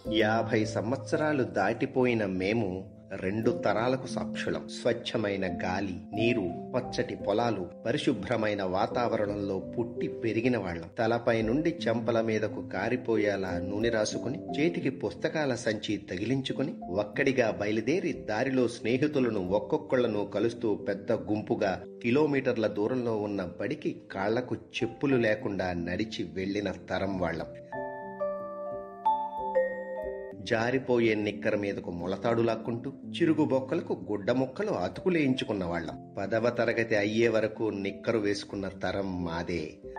యాభై సంవత్సరాలు దాటిపోయిన మేము రెండు తరాలకు సాక్షులం స్వచ్ఛమైన గాలి నీరు పచ్చటి పొలాలు పరిశుభ్రమైన వాతావరణంలో పుట్టి పెరిగిన వాళ్ళం తలపై నుండి చెంపల మీదకు కారిపోయేలా నూనె రాసుకుని చేతికి పుస్తకాల సంచి తగిలించుకుని ఒక్కడిగా బయలుదేరి దారిలో స్నేహితులను ఒక్కొక్కళ్లను కలుస్తూ పెద్ద గుంపుగా కిలోమీటర్ల దూరంలో ఉన్న బడికి కాళ్లకు చెప్పులు లేకుండా నడిచి వెళ్లిన తరం వాళ్ళం జారిపోయే నిక్కర మీదకు మొలతాడు లాక్కుంటూ చిరుగు బొక్కలకు గుడ్డ ముక్కలు అతుకులేయించుకున్న వాళ్ళం పదవ తరగతి అయ్యే వరకు నిక్కరు వేసుకున్న తరం మాదే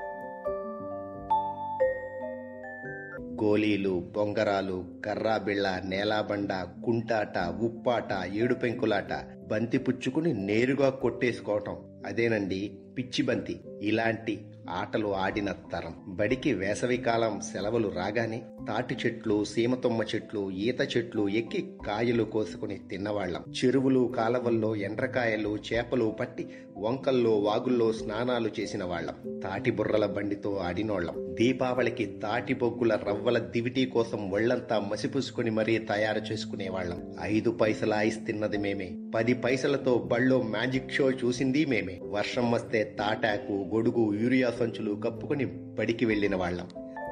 గోలీలు బొంగరాలు కర్రాబిళ్ళ నేలాబండ కుంటాట ఉప్పాట ఏడు పెంకులాట బంతి పుచ్చుకుని నేరుగా కొట్టేసుకోవటం అదేనండి పిచ్చి బంతి ఇలాంటి ఆటలు ఆడిన తరం బడికి వేసవికాలం సెలవులు రాగానే తాటి చెట్లు సీమతొమ్మ చెట్లు ఈత చెట్లు ఎక్కి కాయలు కోసుకుని తిన్నవాళ్లం చెరువులు కాలవల్లో ఎండ్రకాయలు చేపలు పట్టి వంకల్లో వాగుల్లో స్నానాలు చేసిన వాళ్ళం తాటి బుర్రల బండితో ఆడినోళ్లం దీపావళికి తాటి బొగ్గుల రవ్వల దివిటీ కోసం ఒళ్లంతా మసిపూసుకుని మరీ తయారు చేసుకునేవాళ్లం ఐదు పైసల ఐస్ తిన్నది మేమే పది పైసలతో బళ్ళో మ్యాజిక్ షో చూసింది మేమే వర్షం వస్తే తాటాకు గొడుగు యూరియా సంచులు కప్పుకుని బడికి వెళ్లిన వాళ్ళం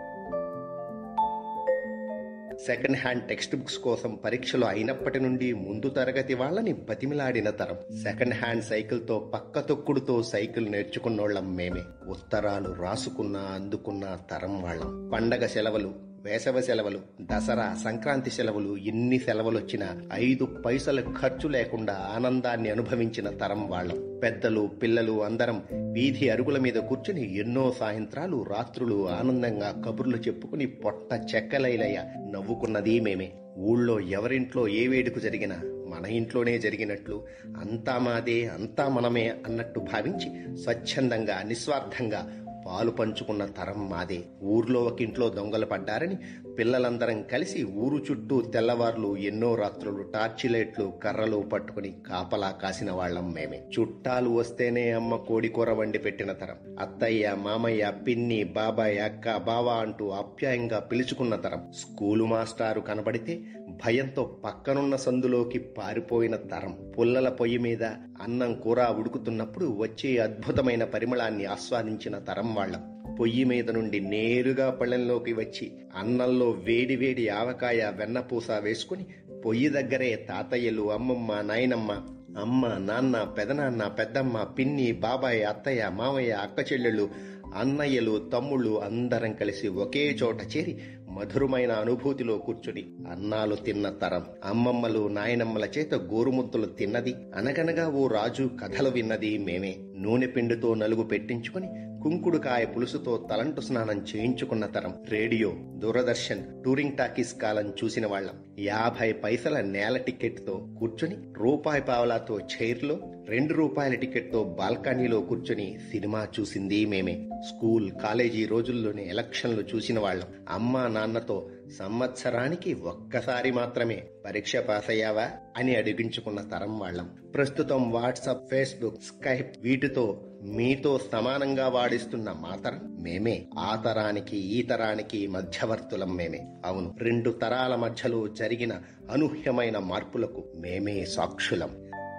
సెకండ్ హ్యాండ్ టెక్స్ట్ బుక్స్ కోసం పరీక్షలు అయినప్పటి నుండి ముందు తరగతి వాళ్ళని బతిమిలాడిన తరం సెకండ్ హ్యాండ్ సైకిల్ తో పక్క తొక్కుడుతో సైకిల్ నేర్చుకున్నోళ్ళం మేమే ఉత్తరాలు రాసుకున్న అందుకున్న తరం వాళ్ళం పండగ సెలవులు వేసవ సెలవులు దసరా సంక్రాంతి సెలవులు ఎన్ని సెలవులు వచ్చినా ఐదు పైసల ఖర్చు లేకుండా ఆనందాన్ని అనుభవించిన తరం వాళ్ళం పెద్దలు పిల్లలు అందరం వీధి అరుగుల మీద కూర్చుని ఎన్నో సాయంత్రాలు రాత్రులు ఆనందంగా కబుర్లు చెప్పుకుని పొట్ట చెక్కలైలయ్య నవ్వుకున్నది మేమే ఊళ్ళో ఎవరింట్లో ఏ వేడుక జరిగినా మన ఇంట్లోనే జరిగినట్లు అంతా మాదే అంతా మనమే అన్నట్టు భావించి స్వచ్ఛందంగా నిస్వార్థంగా పాలు పంచుకున్న తరం మాదే ఊర్లో ఒక ఇంట్లో దొంగలు పడ్డారని పిల్లలందరం కలిసి ఊరు చుట్టూ తెల్లవార్లు ఎన్నో రాత్రులు టార్చి లైట్లు కర్రలు పట్టుకుని కాపలా కాసిన వాళ్లం మేమే చుట్టాలు వస్తేనే అమ్మ కోడి కూర వండి పెట్టిన తరం అత్తయ్య మామయ్య పిన్ని బాబాయ్ అక్క బావా అంటూ ఆప్యాయంగా పిలుచుకున్న తరం స్కూలు మాస్టారు కనబడితే భయంతో పక్కనున్న సందులోకి పారిపోయిన తరం పుల్లల పొయ్యి మీద అన్నం కూర ఉడుకుతున్నప్పుడు వచ్చే అద్భుతమైన పరిమళాన్ని ఆస్వాదించిన తరం వాళ్ళం పొయ్యి మీద నుండి నేరుగా పళ్ళెంలోకి వచ్చి అన్నంలో వేడి వేడి ఆవకాయ వెన్నపూస వేసుకుని పొయ్యి దగ్గరే తాతయ్యలు అమ్మమ్మ నాయనమ్మ అమ్మ నాన్న పెదనాన్న పెద్దమ్మ పిన్ని బాబాయ్ అత్తయ్య మామయ్య అక్క చెల్లెళ్ళు అన్నయ్యలు తమ్ముళ్ళు అందరం కలిసి ఒకే చోట చేరి మధురమైన అనుభూతిలో కూర్చుని అన్నాలు తిన్న తరం అమ్మమ్మలు నాయనమ్మల చేత గోరుముద్దలు తిన్నది అనగనగా ఓ రాజు కథలు విన్నది మేమే నూనె పిండితో నలుగు పెట్టించుకుని కుంకుడుకాయ పులుసుతో తలంటు స్నానం చేయించుకున్న తరం రేడియో దూరదర్శన్ టూరింగ్ టాకీస్ కాలం చూసిన వాళ్ళం యాభై పైసల నేల టికెట్ తో కూర్చుని రూపాయి పావలాతో చైర్లో రెండు రూపాయల టికెట్ తో బాల్కనీలో కూర్చుని సినిమా చూసింది మేమే స్కూల్ కాలేజీ రోజుల్లోనే ఎలక్షన్లు చూసిన వాళ్ళం అమ్మా నాన్నతో సంవత్సరానికి ఒక్కసారి మాత్రమే పరీక్ష పాస్ అయ్యావా అని అడిగించుకున్న తరం వాళ్ళం ప్రస్తుతం వాట్సాప్ ఫేస్బుక్ స్కైప్ వీటితో మీతో సమానంగా వాడిస్తున్న మా తరం మేమే ఆ తరానికి ఈ తరానికి మధ్యవర్తులం మేమే అవును రెండు తరాల మధ్యలో జరిగిన అనూహ్యమైన మార్పులకు మేమే సాక్షులం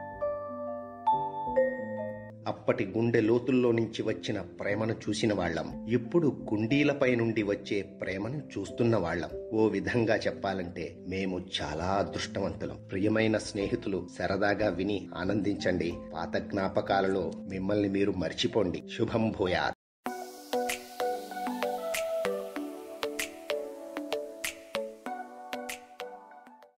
అప్పటి గుండె లోతుల్లో నుంచి వచ్చిన ప్రేమను చూసిన వాళ్ళం ఇప్పుడు కుండీలపై నుండి వచ్చే ప్రేమను చూస్తున్న వాళ్ళం ఓ విధంగా చెప్పాలంటే మేము చాలా అదృష్టవంతులం ప్రియమైన స్నేహితులు సరదాగా విని ఆనందించండి పాత జ్ఞాపకాలలో మిమ్మల్ని మీరు మర్చిపోండి శుభం భూయాత్